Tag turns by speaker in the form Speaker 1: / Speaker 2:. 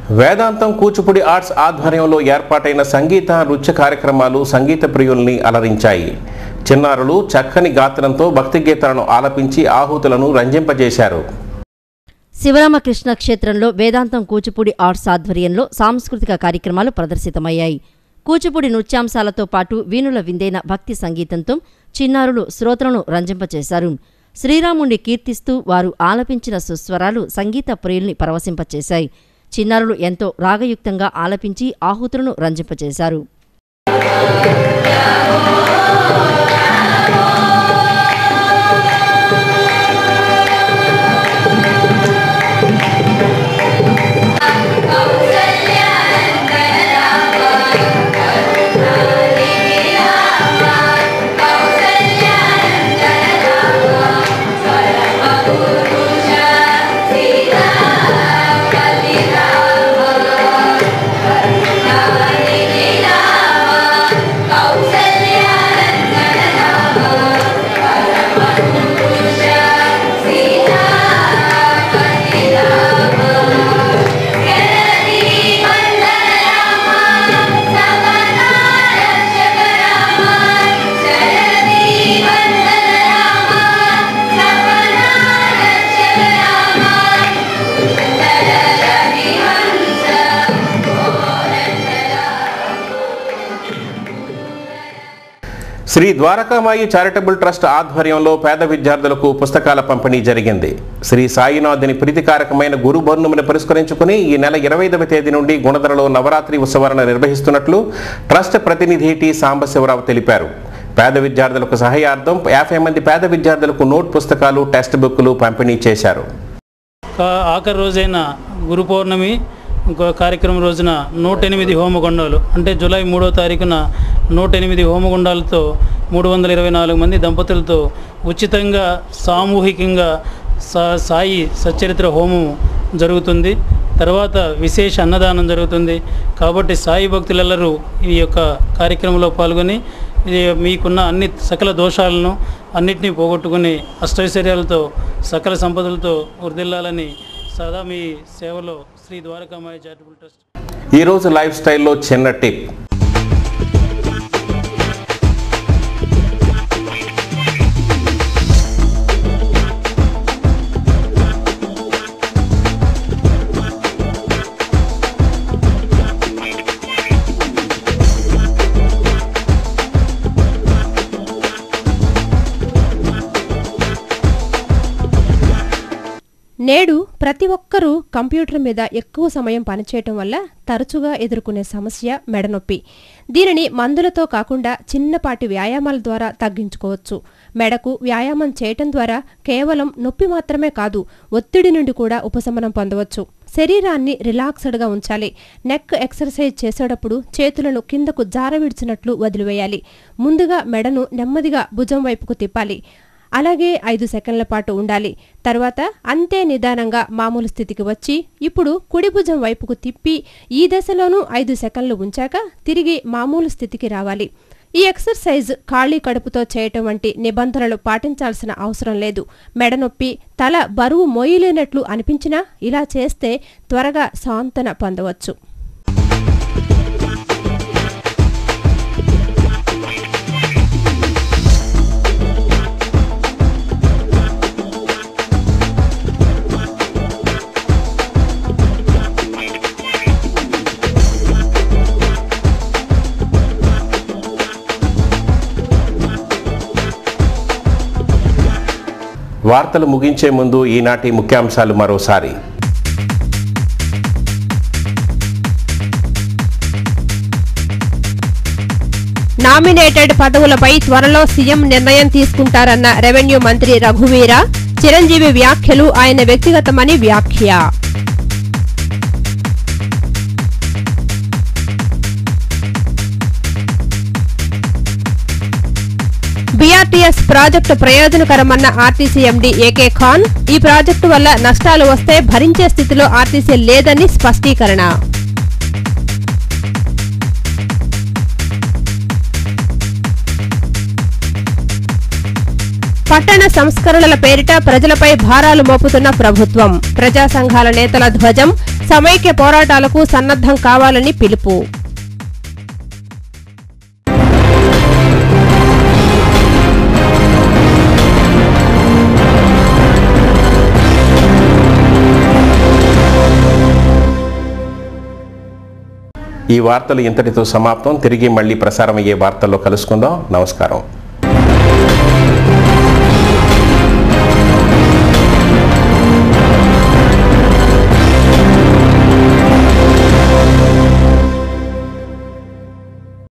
Speaker 1: వేదాంతం కూచిపూడి ఆర్ట్స్ ఆధ్వర్యంలో ఏర్పాటైన సంగీత నృత్య కార్యక్రమాలు సంగీత ప్రియుల్ని అలరించాయి చిన్నారులు చక్కని గాత్రంతో భక్తి గీతాలను ఆలపించి ఆహుతులను రంజింపజేశారు
Speaker 2: శివరామకృష్ణ క్షేత్రంలో వేదాంతం కూచిపూడి ఆర్ట్స్ ఆధ్వర్యంలో సాంస్కృతిక కార్యక్రమాలు ప్రదర్శితమయ్యాయి కూచిపూడి నృత్యాంశాలతో పాటు వీణుల విందైన భక్తి సంగీతంతో చిన్నారులు శ్రోతలను రంజింపచేశారు శ్రీరాముణ్ణి కీర్తిస్తూ వారు ఆలపించిన సుస్వరాలు సంగీత ప్రియుల్ని పరవశింపచేశాయి చిన్నారులు ఎంతో రాగయుక్తంగా ఆలపించి ఆహుతులను రంజింపచేశారు
Speaker 1: శ్రీ ద్వారకామాయి చారిటబుల్ ట్రస్ట్ ఆధ్వర్యంలో పేద విద్యార్థులకు పుస్తకాల పంపిణీ జరిగింది శ్రీ సాయినాథుని ప్రీతికారకమైన గురు బౌర్ణమిని పురస్కరించుకుని ఈ నెల ఇరవై ఐదవ తేదీ నుండి గుణదలలో నవరాత్రి ఉత్సవాలను నిర్వహిస్తున్నట్లు ట్రస్ట్ ప్రతినిధి టి సాంబశివరావు తెలిపారు పేద విద్యార్థులకు సహాయార్థం యాభై మంది పేద విద్యార్థులకు నోట్ పుస్తకాలు టెక్స్ట్ బుక్లు పంపిణీ చేశారు
Speaker 3: కా- ఆఖరి రోజైన గురు పౌర్ణమి ఇంకో కార్యక్రమం రోజున నూట ఎనిమిది హోమగుండాలు అంటే జూలై మూడో తారీఖున నూట ఎనిమిది హోమగుండాలతో మూడు వందల ఇరవై నాలుగు మంది దంపతులతో ఉచితంగా సామూహికంగా సా సాయి సచ్చరిత్ర హోమం జరుగుతుంది తర్వాత విశేష అన్నదానం జరుగుతుంది కాబట్టి సాయి భక్తులెల్లరూ ఈ యొక్క కార్యక్రమంలో పాల్గొని ఇది మీకున్న అన్ని సకల దోషాలను అన్నిటినీ పోగొట్టుకుని అష్టైశ్వర్యాలతో సకల సంపదలతో వృద్ధిల్లాలని సదా మీ సేవలో శ్రీ ద్వారకామాయి చారిటబుల్ ట్రస్ట్
Speaker 1: ఈరోజు లైఫ్ స్టైల్లో చిన్న టిప్
Speaker 4: నేడు ప్రతి ఒక్కరూ కంప్యూటర్ మీద ఎక్కువ సమయం పనిచేయటం వల్ల తరచుగా ఎదుర్కొనే సమస్య మెడనొప్పి దీనిని మందులతో కాకుండా చిన్నపాటి వ్యాయామాల ద్వారా తగ్గించుకోవచ్చు మెడకు వ్యాయామం చేయటం ద్వారా కేవలం నొప్పి మాత్రమే కాదు ఒత్తిడి నుండి కూడా ఉపశమనం పొందవచ్చు శరీరాన్ని రిలాక్స్డ్గా ఉంచాలి నెక్ ఎక్సర్సైజ్ చేసేటప్పుడు చేతులను కిందకు జారవిడిచినట్లు వదిలివేయాలి ముందుగా మెడను నెమ్మదిగా భుజం వైపుకు తిప్పాలి అలాగే ఐదు సెకండ్ల పాటు ఉండాలి తర్వాత అంతే నిదానంగా మామూలు స్థితికి వచ్చి ఇప్పుడు కుడి భుజం వైపుకు తిప్పి ఈ దశలోనూ ఐదు సెకండ్లు ఉంచాక తిరిగి మామూలు స్థితికి రావాలి ఈ ఎక్సర్సైజ్ ఖాళీ కడుపుతో చేయటం వంటి నిబంధనలు పాటించాల్సిన అవసరం లేదు మెడనొప్పి తల బరువు మోయలేనట్లు అనిపించినా ఇలా చేస్తే త్వరగా సాంతన పొందవచ్చు
Speaker 1: వార్తలు ముగించే ముందు ఈనాటి ముఖ్యాంశాలు మరోసారి
Speaker 4: నామినేటెడ్ పదవులపై త్వరలో సీఎం నిర్ణయం తీసుకుంటారన్న రెవెన్యూ మంత్రి రఘువీర చిరంజీవి వ్యాఖ్యలు ఆయన వ్యక్తిగతమని వ్యాఖ్య బీఆర్టీఎస్ ప్రాజెక్టు ప్రయోజనకరమన్న ఆర్టీసీ ఎండీ ఏకే ఖాన్ ఈ ప్రాజెక్టు వల్ల నష్టాలు వస్తే భరించే స్థితిలో ఆర్టీసీ లేదని స్పష్టీకరణ పట్టణ సంస్కరణల పేరిట ప్రజలపై భారాలు మోపుతున్న ప్రభుత్వం ప్రజా సంఘాల నేతల ధ్వజం సమైక్య పోరాటాలకు సన్నద్ధం కావాలని పిలుపు
Speaker 1: ఈ వార్తలు ఇంతటితో సమాప్తం తిరిగి మళ్ళీ ప్రసారం అయ్యే వార్తల్లో కలుసుకుందాం నమస్కారం